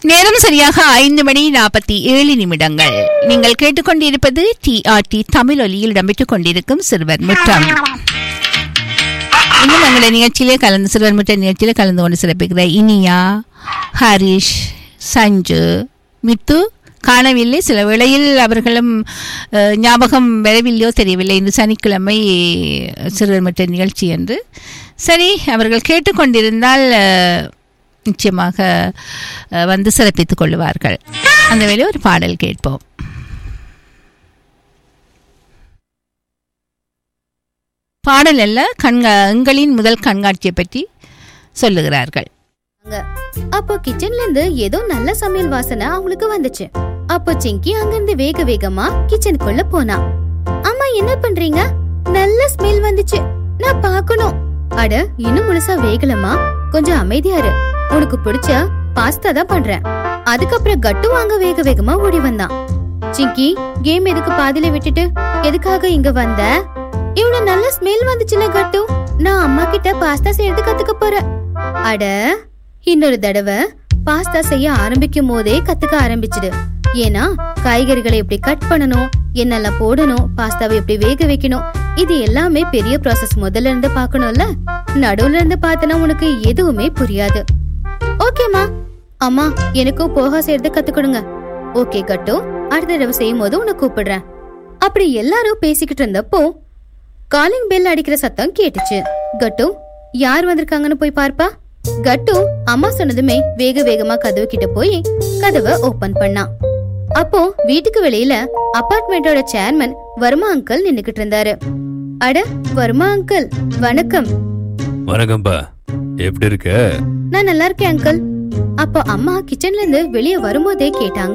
நேரம் சரியாக ஐந்து மணி நாற்பத்தி ஏழு நிமிடங்கள் நீங்கள் கேட்டுக்கொண்டிருப்பது டிஆர்டி தமிழ் ஒலியில் இடம்பெற்றுக் கொண்டிருக்கும் சிறுவர் முற்றம் இன்னும் எங்களுடைய நிகழ்ச்சியிலே கலந்து சிறுவர் முற்ற நிகழ்ச்சியிலே கலந்து கொண்டு சிறப்பிக்கிற இனியா ஹரிஷ் சஞ்சு மித்து காணவில்லை சில வேளையில் அவர்களும் அஹ், ஞாபகம் வரவில்லையோ தெரியவில்லை இந்த சனிக்கிழமை சிறுவர் முற்ற நிகழ்ச்சி என்று சரி அவர்கள் கேட்டுக்கொண்டிருந்தால் அஹ், நிச்சயமாக அஹ், வந்து சிறப்பித்துக் கொள்வார்கள் அந்த வேளையில் ஒரு பாடல் கேட்போம் பாடல் அல்ல கண்கா எங்களின் முதல் கண்காட்சியை பற்றி சொல்லுகிறார்கள் அங்க. அப்போ கிச்சன்ல இருந்து ஏதோ நல்ல சமையல் வாசனை அவங்களுக்கு வந்துச்சு அப்போ சிங்கி அங்கிருந்து வேக வேகமா கிச்சனுக்குள்ள போனா அம்மா என்ன பண்றீங்க நல்ல ஸ்மெல் வந்துச்சு நான் பார்க்கணும் அட இன்னும் முழுசா வேகலமா கொஞ்சம் அமைதியா இரு உனக்கு பிடிச்ச பாஸ்தா தான் பண்றேன் அதுக்கப்புறம் கட்டு வாங்க வேக வேகமா ஓடி வந்தான் சிங்கி கேம் எதுக்கு பாதியில விட்டுட்டு எதுக்காக இங்க வந்த இவ்வளவு நல்ல ஸ்மெல் வந்துச்சுல கட்டு நான் அம்மா கிட்ட பாஸ்தா செய்யறது கத்துக்க போறேன் அட இன்னொரு தடவை பாஸ்தா செய்ய ஆரம்பிக்கும் போதே கத்துக்க ஆரம்பிச்சிடு ஏன்னா காய்கறிகளை எப்படி கட் பண்ணணும் என்னெல்லாம் போடணும் பாஸ்தாவை எப்படி வேக வைக்கணும் இது எல்லாமே பெரிய ப்ராசஸ் முதல்ல இருந்து பார்க்கணும்ல நடுவுல இருந்து பார்த்தனா உனக்கு எதுவுமே புரியாது ஓகேமா அம்மா எனக்கும் போகா செய்யறது கத்துக்கொடுங்க ஓகே கட்டு அடுத்த தடவை செய்யும் போது உன்னை கூப்பிடுறேன் அப்படி எல்லாரும் பேசிக்கிட்டு இருந்தப்போ காலிங் பெல் அடிக்கிற சத்தம் கேட்டுச்சு கட்டு யார் வந்திருக்காங்கன்னு போய் பார்ப்பா கட்டு அம்மா சொன்னதுமே வேக வேகமா கதவு கிட்ட போய் கதவை ஓபன் பண்ணான் அப்போ வீட்டுக்கு வெளியில அபார்ட்மெண்டோட சேர்மன் வர்மா அங்கிள் நின்னுகிட்டு இருந்தாரு அட வர்மா அங்கிள் வணக்கம் வணக்கம்பா எப்படி இருக்க நான் நல்லா இருக்கேன் அங்கிள் அப்போ அம்மா கிச்சன்ல இருந்து வெளிய வரும்போதே கேட்டாங்க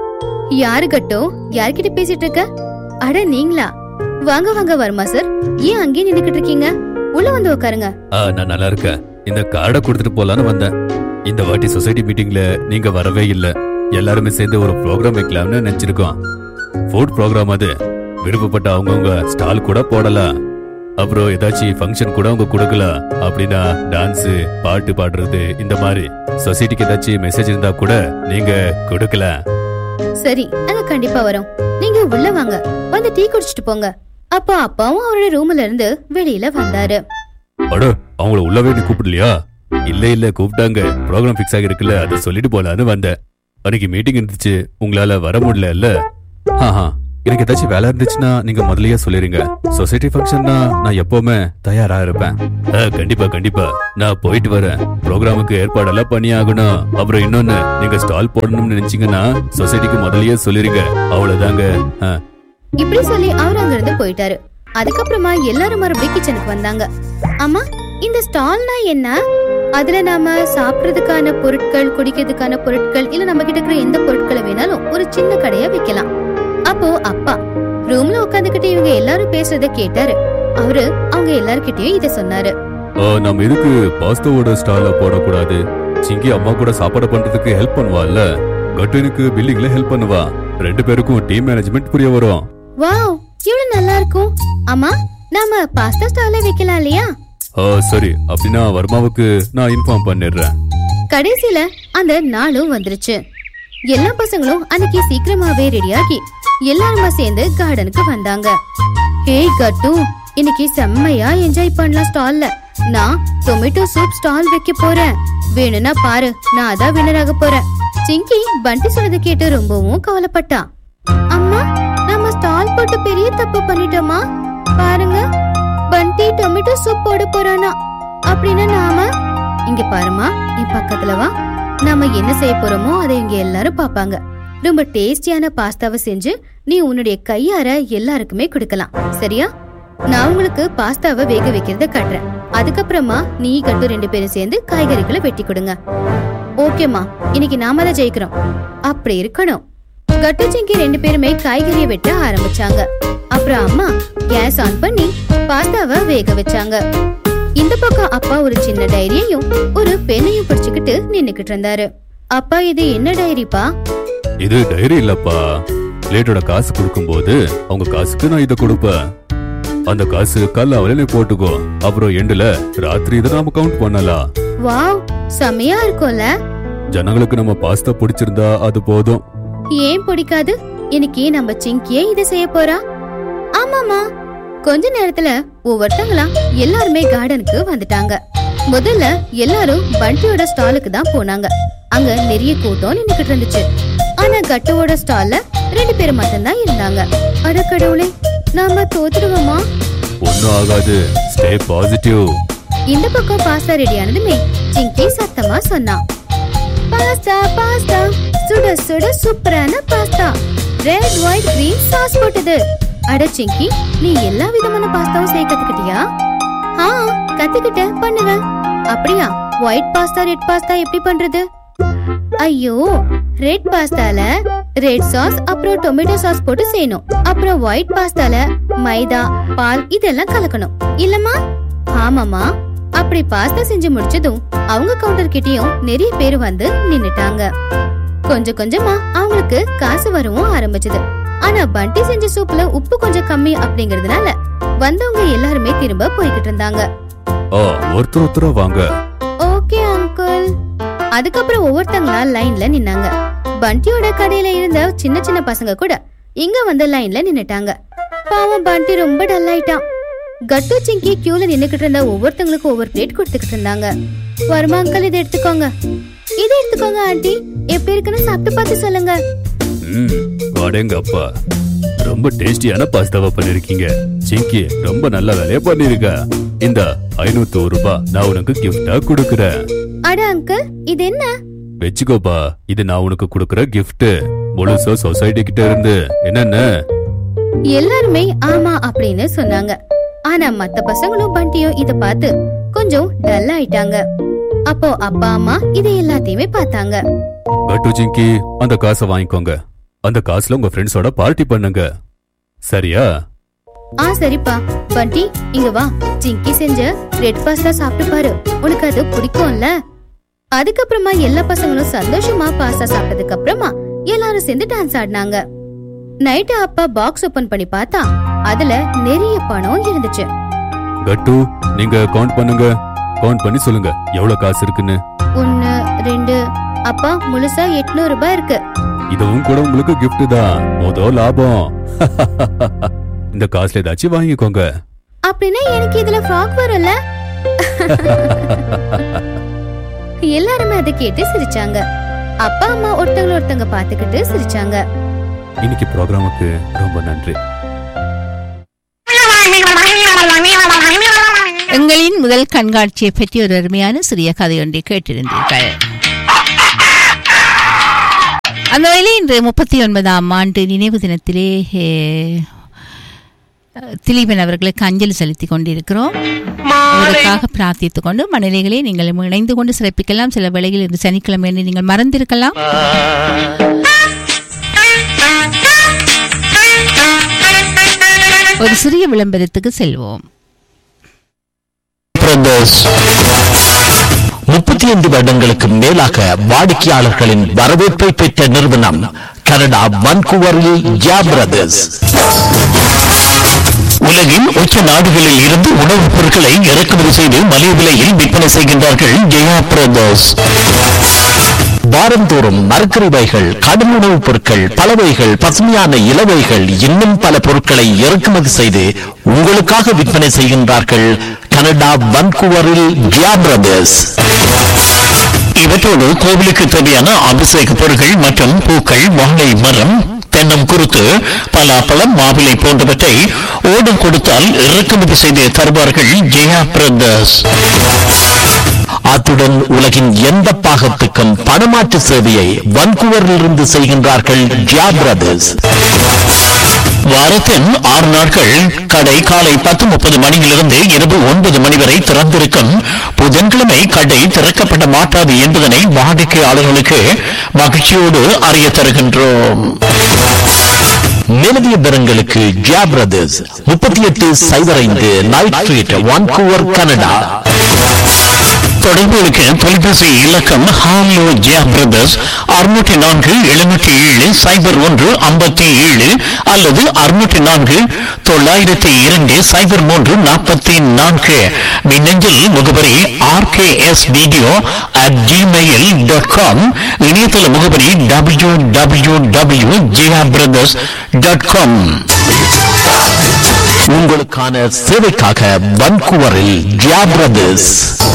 யாரு கட்டோ யார்கிட்ட பேசிட்டு இருக்க அட நீங்களா வாங்க வாங்க வர்மா சார் ஏன் அங்கேயே நின்னுகிட்டு இருக்கீங்க உள்ள வந்து உட்காருங்க ஆ நான் நல்லா இருக்கேன் இந்த கார்டை கொடுத்துட்டு போலான்னு வந்தேன் இந்த வாட்டி சொசைட்டி மீட்டிங்ல நீங்க வரவே இல்ல எல்லாருமே சேர்ந்து ஒரு ப்ரோக்ராம் வைக்கலாம்னு நினைச்சிருக்கோம் ஃபுட் ப்ரோக்ராம் அது விருப்பப்பட்ட அவங்கவுங்க ஸ்டால் கூட போடலாம் அப்புறம் ஏதாச்சும் ஃபங்க்ஷன் கூட அவங்க கொடுக்கலாம் அப்படின்னா டான்ஸ் பாட்டு பாடுறது இந்த மாதிரி சொசைட்டிக்கு ஏதாச்சும் மெசேஜ் இருந்தா கூட நீங்க கொடுக்கலாம் சரி நாங்க கண்டிப்பா வரோம் நீங்க உள்ள வாங்க வந்து டீ குடிச்சிட்டு போங்க அப்போ அப்பாவும் அவரோட ரூம்ல இருந்து வெளியில வந்தாரு அட அவங்கள உள்ளவே நீ கூப்பிடலையா இல்ல இல்ல கூப்பிட்டாங்க ப்ரோக்ராம் ஃபிக்ஸ் ஆகிருக்குல்ல அதை சொல்லிட்டு போலான்னு வந்தேன் அன்னைக்கு மீட்டிங் இருந்துச்சு உங்களால வர முடியல இல்ல ஆஹா எனக்கு ஏதாச்சும் வேலை இருந்துச்சுன்னா நீங்க முதல்லயே சொல்லிருங்க சொசைட்டி ஃபங்க்ஷன்னா நான் எப்பவுமே தயாரா இருப்பேன் ஆ, கண்டிப்பா கண்டிப்பா நான் போயிட்டு வரேன் ப்ரோக்ராமுக்கு ஏற்பாடெல்லாம் பண்ணி ஆகணும் அப்புறம் இன்னொன்னு நீங்க ஸ்டால் போடணும்னு நினைச்சீங்கன்னா சொசைட்டிக்கு முதல்லயே சொல்லிருங்க அவ்வளவுதாங்க ஆ, இப்படி சொல்லி அவர் அங்க இருந்து போயிட்டாரு அதுக்கப்புறமா எல்லாரும் மறுபடியும் கிச்சனுக்கு வந்தாங்க அம்மா இந்த ஸ்டால்னா என்ன அதுல நாம சாப்பிடுறதுக்கான பொருட்கள் குடிக்கிறதுக்கான பொருட்கள் இல்ல நம்ம கிட்ட இருக்கிற எந்த பொருட்களை வேணாலும் ஒரு சின்ன கடையா வைக்கலாம் அப்போ அப்பா ரூம்ல உட்காந்துக்கிட்டு இவங்க எல்லாரும் பேசுறத கேட்டாரு அவரு அவங்க எல்லார்கிட்டயும் இத சொன்னாரு ஆ, நம்ம எதுக்கு பாஸ்தாவோட ஸ்டால போடக்கூடாது சிங்கி அம்மா கூட சாப்பாடு பண்றதுக்கு ஹெல்ப் பண்ணுவாள்ல கட்டுனுக்கு பில்லிங்ல ஹெல்ப் பண்ணுவா ரெண்டு பேருக்கும் டீம் மேனேஜ்மெண்ட் புரிய வரும் வாவ் இவ்வளவு நல்லா இருக்கும் அம்மா நாம பாஸ்தா ஸ்டாலே வைக்கலாம் இல்லையா ஆ, சரி அப்படின்னா வர்மாவுக்கு நான் இன்ஃபார்ம் பண்ணிடுறேன் கடைசியில அந்த நாளும் வந்துருச்சு எல்லா பசங்களும் அன்னைக்கு சீக்கிரமாவே ரெடியாகி எல்லாருமா சேர்ந்து கார்டனுக்கு வந்தாங்க ஹேய் கட்டு இன்னைக்கு செம்மையா என்ஜாய் பண்ணலாம் ஸ்டால்ல நான் டொமேட்டோ சூப் ஸ்டால் வைக்க போறேன் வேணும்னா பாரு நான் அதான் வினராக போறேன் சிங்கி பண்டி சொன்னதை கேட்டு ரொம்பவும் கவலைப்பட்டான் அம்மா நம்ம ஸ்டால் போட்டு பெரிய தப்பு பண்ணிட்டோமா பாருங்க பண்டி டொமேட்டோ சூப் போட போறானா அப்படின்னா நாம இங்க பாருமா என் பக்கத்துல வா நாம என்ன செய்ய போறோமோ அதை இங்க எல்லாரும் பாப்பாங்க ரொம்ப டேஸ்டியான பாஸ்தாவை செஞ்சு நீ உன்னுடைய கையார எல்லாருக்குமே கொடுக்கலாம் சரியா நான் உங்களுக்கு பாஸ்தாவை வேக வைக்கிறத காட்டுறேன் அதுக்கப்புறமா நீ கட்டு ரெண்டு பேரும் சேர்ந்து காய்கறிகளை வெட்டி கொடுங்க ஓகேமா இன்னைக்கு நாம தான் ஜெயிக்கிறோம் அப்படி இருக்கணும் கட்டு சிங்கி ரெண்டு பேருமே காய்கறியை வெட்ட ஆரம்பிச்சாங்க அப்புறம் அம்மா கேஸ் ஆன் பண்ணி பாஸ்தாவை வேக வச்சாங்க இந்த பக்கம் அப்பா ஒரு சின்ன டைரியையும் ஒரு பெண்ணையும் பிடிச்சுக்கிட்டு நின்னுக்கிட்டு இருந்தாரு அப்பா இது என்ன டைரிப்பா இது டைரி இல்லப்பா பிளேட்டோட காசு கொடுக்கும்போது அவங்க காசுக்கு நான் இதை கொடுப்பேன் அந்த காசு கல்ல அவளே போட்டுக்கோ அப்புறம் எண்டுல ராத்திரி இதை நாம கவுண்ட் பண்ணலாம் வாவ் செமையா இருக்கும்ல ஜனங்களுக்கு நம்ம பாஸ்தா பிடிச்சிருந்தா அது போதும் ஏன் பிடிக்காது இன்னைக்கு நம்ம சிங்கியே இத செய்ய போறா ஆமாமா கொஞ்ச நேரத்துல ஒவ்வொருத்தங்களா எல்லாருமே கார்டனுக்கு வந்துட்டாங்க முதல்ல எல்லாரும் பண்டியோட ஸ்டாலுக்கு தான் போனாங்க அங்க நிறைய கூட்டம் நின்னுக்கிட்டு இருந்துச்சு ஆனா கட்டுவோட ஸ்டால்ல ரெண்டு பேர் மட்டும்தான் இருந்தாங்க அட கடவுளே நாம தோத்துடுவோமா ஒன்னும் ஆகாது ஸ்டே பாசிட்டிவ் இந்த பக்கம் பாஸ்தா ரெடி ஆனதுமே சிங்கி சத்தமா சொன்னான் பாஸ்தா பாஸ்தா சுட சுட சூப்பரான pasta red white green sauce போட்டது அட சிங்கி நீ எல்லா விதமான பாஸ்தாவும் செய்ய கத்துக்கிட்டியா ஆ கத்துக்கிட்டேன் பண்ணுவேன் அப்படியா ஒயிட் பாஸ்தா ரெட் பாஸ்தா எப்படி பண்றது ஐயோ ரெட் பாஸ்தால ரெட் சாஸ் அப்புறம் டொமேட்டோ சாஸ் போட்டு செய்யணும் அப்புறம் ஒயிட் பாஸ்தால மைதா பால் இதெல்லாம் கலக்கணும் இல்லம்மா ஆமாமா அப்படி பாஸ்தா செஞ்சு முடிச்சதும் அவங்க கவுண்டர் கிட்டயும் நிறைய பேர் வந்து நின்னுட்டாங்க கொஞ்சம் கொஞ்சமா அவங்களுக்கு காசு வரவும் ஆரம்பிச்சது ஆனா பண்டி செஞ்ச சூப்ல உப்பு கொஞ்சம் கம்மி அப்படிங்கறதுனால வந்தவங்க எல்லாருமே திரும்ப போய்கிட்டு இருந்தாங்க ஆ ஒருத்தர் ஒருத்தரா வாங்க ஓகே அங்கிள் அதுக்கப்புறம் ஒவ்வொருத்தங்களா லைன்ல நின்னாங்க பண்டியோட கடையில இருந்த சின்ன சின்ன பசங்க கூட இங்க வந்து லைன்ல நின்னுட்டாங்க பாவம் பண்டி ரொம்ப டல் ஆயிட்டான் கட்டு சிங்கி கியூல நின்னுக்கிட்டு இருந்த ஒவ்வொருத்தங்களுக்கும் ஒவ்வொரு பிளேட் கொடுத்துக்கிட்டு இருந்தாங்க வருமா அங்கிள் இதை எடுத்துக்கோங்க இதை எடுத்துக்கோங்க ஆண்டி எப்படி இருக்குன்னு சாப்பிட்டு பார்த்து சொல்லுங்க ம் வாடேங்க அப்பா ரொம்ப டேஸ்டியான பாஸ்தாவா பண்ணிருக்கீங்க சிங்கி ரொம்ப நல்ல வேலையா பண்ணிருக்க இந்த ஐநூத்தி ஒரு ரூபாய் நான் உனக்கு கிஃப்டா கொடுக்கறேன் அட அங்கிள் இது என்ன வச்சுக்கோப்பா இது நான் உனக்கு கொடுக்கற gift முழுசா சொசைட்டி கிட்ட இருந்து என்னென்ன எல்லாருமே ஆமா அப்படின்னு சொன்னாங்க ஆனா மத்த பசங்களும் பண்டியும் இத பார்த்து கொஞ்சம் டல் ஆயிட்டாங்க அப்போ அப்பா அம்மா இதை எல்லாத்தையுமே பார்த்தாங்க கட்டு சிங்கி அந்த காசை வாங்கிக்கோங்க அந்த காசுல உங்க ஃப்ரெண்ட்ஸோட பார்ட்டி பண்ணுங்க சரியா ஆ சரிப்பா பண்டி இங்க வா சிங்கி செஞ்ச ரெட் பாஸ்தா சாப்பிட்டு பாரு உனக்கு அது பிடிக்கும்ல அதுக்கப்புறமா எல்லா பசங்களும் சந்தோஷமா பாஸ்தா சாப்பிட்டதுக்கு அப்புறமா எல்லாரும் சேர்ந்து டான்ஸ் ஆடினாங்க நைட்டு அப்பா பாக்ஸ் ஓபன் பண்ணி பார்த்தா அதுல நிறைய பணம் இருந்துச்சு கட்டு நீங்க கவுண்ட் பண்ணுங்க கவுண்ட் பண்ணி சொல்லுங்க எவ்வளவு காசு இருக்குன்னு ஒன்னு ரெண்டு அப்பா முழுசா எட்நூறு ரூபாய் இருக்கு இதுவும் கூட உங்களுக்கு gift தான் மொத லாபம் இந்த காசுல ஏதாச்சும் வாங்கிக்கோங்க அப்படின்னா எனக்கு இதுல ஃப்ராக் வரும்ல எல்லாருமே அதை கேட்டு சிரிச்சாங்க அப்பா அம்மா ஒருத்தவங்க ஒருத்தவங்க பாத்துக்கிட்டு சிரிச்சாங்க இன்னைக்கு ப்ரோக்ராமுக்கு ரொம்ப நன்றி எங்களின் முதல் கண்காட்சியை பற்றி ஒரு அருமையான சிறிய கதையொன்றை கேட்டிருந்தீர்கள் அந்த வகையில் இன்று முப்பத்தி ஒன்பதாம் ஆண்டு நினைவு தினத்திலே ஏ, திலீபன் அவர்களுக்கு அஞ்சலி செலுத்திக் கொண்டிருக்கிறோம் அவருக்காக பிரார்த்தித்துக் கொண்டு மணிலைகளை நீங்கள் இணைந்து கொண்டு சிறப்பிக்கலாம் சில வேளையில் இன்று சனிக்கிழமை என்று நீங்கள் மறந்திருக்கலாம் ஒரு சிறிய விளம்பரத்துக்கு செல்வோம் பிரதர்ஸ் முப்பத்தி ஐந்து வருடங்களுக்கு மேலாக வாடிக்கையாளர்களின் வரவேற்பை பெற்ற நிறுவனம் கனடா வன்கூவரில் ஜா பிரதர்ஸ் உலகின் உச்ச நாடுகளில் இருந்து உணவுப் பொருட்களை இறக்குமதி செய்து மலிவு விலையில் விற்பனை செய்கின்றார்கள் ஜெயா பிரதர்ஸ் வாரந்தோறும் மரக்கறிவைகள் கடும் உணவுப் பொருட்கள் பலவைகள் பசுமையான இலவைகள் இன்னும் பல பொருட்களை இறக்குமதி செய்து உங்களுக்காக விற்பனை செய்கின்றார்கள் கனடா வன்கூவரில் ஜியா பிரதர்ஸ் இவற்றோடு கோவிலுக்கு தேவையான அபிஷேக பொருட்கள் மற்றும் பூக்கள் வாழை மரம் தென்னம் குருத்து பலாப்பழம் மாவிலை போன்றவற்றை ஓடம் கொடுத்தால் இறக்குமதி செய்து தருவார்கள் ஜெயா பிரதர்ஸ் அத்துடன் உலகின் எந்த பாகத்துக்கும் பணமாற்று சேவையை வன்கூவரிலிருந்து செய்கின்றார்கள் ஜியா பிரதர்ஸ் வாரத்தின் ஆறு நாட்கள் கடை காலை பத்து முப்பது மணியிலிருந்து இரவு ஒன்பது மணி வரை திறந்திருக்கும் புதன்கிழமை கடை திறக்கப்பட மாட்டாது என்பதனை வாடிக்கையாளர்களுக்கு மகிழ்ச்சியோடு அறிய தருகின்றோம் மேலதிக விவரங்களுக்கு ஜியா பிரதர்ஸ் முப்பத்தி எட்டு சைபர் ஐந்து நைட் ஸ்ட்ரீட் வான்கூவர் கனடா தொடர்புகளுக்கு தொலைபேசி இலக்கம் ஹாலோ ஜியா பிரதர்ஸ் அறுநூற்றி நான்கு எழுநூற்றி ஏழு சைபர் ஒன்று ஐம்பத்தி ஏழு அல்லது அறுநூற்றி நான்கு தொள்ளாயிரத்தி இரண்டு சைபர் மூன்று நாற்பத்தி நான்கு மின்னஞ்சல் முகவரி RKS video at Gmail dot com இணையதள முகவரி டபிள்யூ டபிள்யூ டபிள்யூ ஜியா பிரதர்ஸ் டாட் காம் உங்களுக்கான சேவைக்காக வன்கூவரில் ஜியா பிரதர்ஸ்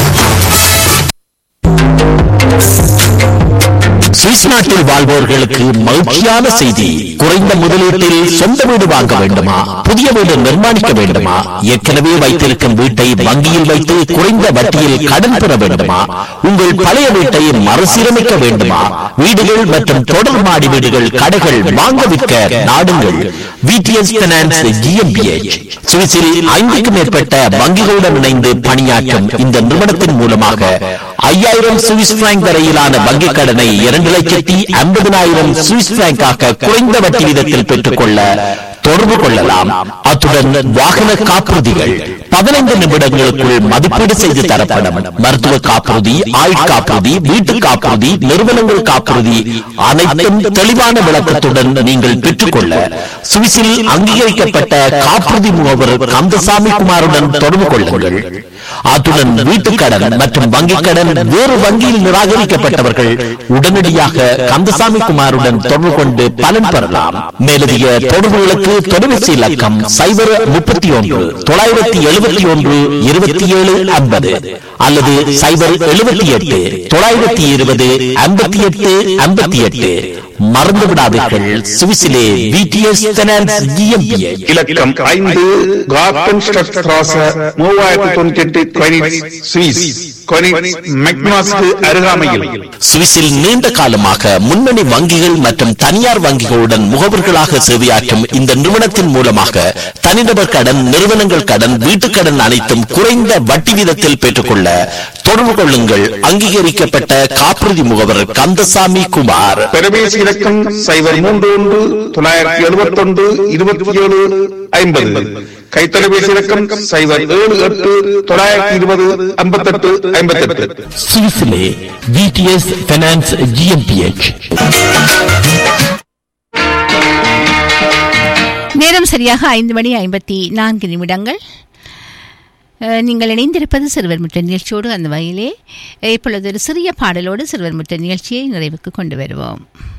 சுவிஸ் நாட்டில் வாழ்வோர்களுக்கு மகிழ்ச்சியான செய்தி குறைந்த முதலீட்டில் சொந்த வீடு வாங்க வேண்டுமா புதிய வீடு நிர்மாணிக்க வேண்டுமா ஏற்கனவே வைத்திருக்கும் வீட்டை வங்கியில் வைத்து குறைந்த வட்டியில் கடன் பெற வேண்டுமா உங்கள் பழைய வீட்டை மறுசீரமைக்க வேண்டுமா வீடுகள் மற்றும் தொடர் மாடி வீடுகள் கடைகள் வாங்க விற்க நாடுங்கள் விடிஎஸ் பினான்ஸ் ஜிஎம்பிஎச் சுவிஸில் ஐந்துக்கும் மேற்பட்ட வங்கிகளுடன் இணைந்து பணியாற்றும் இந்த நிறுவனத்தின் மூலமாக ஐயாயிரம் சுவிஸ் பிராங்க் வரையிலான வங்கிக் கடனை இரண்டு லட்சத்தி ஐம்பதனாயிரம் சுவிஸ் பிராங்காக குறைந்த வட்டி வீதத்தில் பெற்றுக்கொள்ள தொடர்பு கொள்ளலாம் அத்துடன் வாகன காப்புறுதிகள் பதினைந்து நிமிடங்களுக்குள் மதிப்பீடு செய்து தரப்படும் மருத்துவ காப்புறுதி ஆயுட்காப்புறுதி வீட்டு காப்புறுதி நிறுவனங்கள் காப்புறுதி அனைத்தும் தெளிவான விளக்கத்துடன் நீங்கள் பெற்றுக்கொள்ள சுவிஸில் அங்கீகரிக்கப்பட்ட காப்புறுதி முகவர் கந்தசாமி குமாருடன் தொடர்பு கொள்ளுங்கள் அத்துடன் வீட்டுக் கடன் மற்றும் வங்கிக் கடன் வேறு வங்கியில் நிராகரிக்கப்பட்டவர்கள் உடனடியாக கந்தசாமி குமாருடன் தொடர்பு கொண்டு பலன் பெறலாம் மேலதிக தொடர்புகளுக்கு தொலைபேசி இலக்கம் சைபர் முப்பத்தி ஒன்று தொள்ளாயிரத்தி எழுபத்தி ஒன்று இருபத்தி ஏழு ஐம்பது அல்லது சைபர் எழுபத்தி எட்டு தொள்ளாயிரத்தி இருபது ஐம்பத்தி எட்டு ஐம்பத்தி எட்டு மறந்து விடாதீர்கள் சுவிசிலே விடிஎஸ் பைனான்ஸ் GmbH. இலக்கம் ஐந்து கார்டன் ஸ்ட்ராச மூவாயிரத்தி தொண்ணூத்தி எட்டு கொயினிட்ஸ் சுவிஸ் கொயினிட்ஸ் மெக்னாஸ்க்கு அருகாமையில் சுவிஸில் நீண்ட காலமாக முன்னணி வங்கிகள் மற்றும் தனியார் வங்கிகளுடன் முகவர்களாக சேவையாற்றும் இந்த நிறுவனத்தின் மூலமாக தனிநபர் கடன் நிறுவனங்கள் கடன் வீட்டுக் கடன் அனைத்தும் குறைந்த வட்டி வீதத்தில் பெற்றுக்கொள்ள தொடர்பு கொள்ளுங்கள் அங்கீகரிக்கப்பட்ட காப்புறுதி முகவர் கந்தசாமி குமார் தொலைபேசி இலக்கம் சைபர் மூன்று ஒன்று தொள்ளாயிரத்தி எழுபத்தி ஒன்று இருபத்தி ஏழு ஐம்பது கைத்தொலைபேசி இலக்கம் சைபர் ஏழு எட்டு தொள்ளாயிரத்தி இருபது ஐம்பத்தெட்டு ஐம்பத்தெட்டு சுவிஸிலே விடிஎஸ் பைனான்ஸ் ஜிஎம்பிஎச் நேரம் சரியாக ஐந்து மணி ஐம்பத்தி நான்கு நிமிடங்கள் அஹ், நீங்கள் இணைந்திருப்பது சிறுவர் முற்ற நிகழ்ச்சியோடு அந்த வகையிலே இப்பொழுது ஒரு சிறிய பாடலோடு சிறுவர் முற்ற நிகழ்ச்சியை நிறைவுக்கு கொண்டு வருவோம்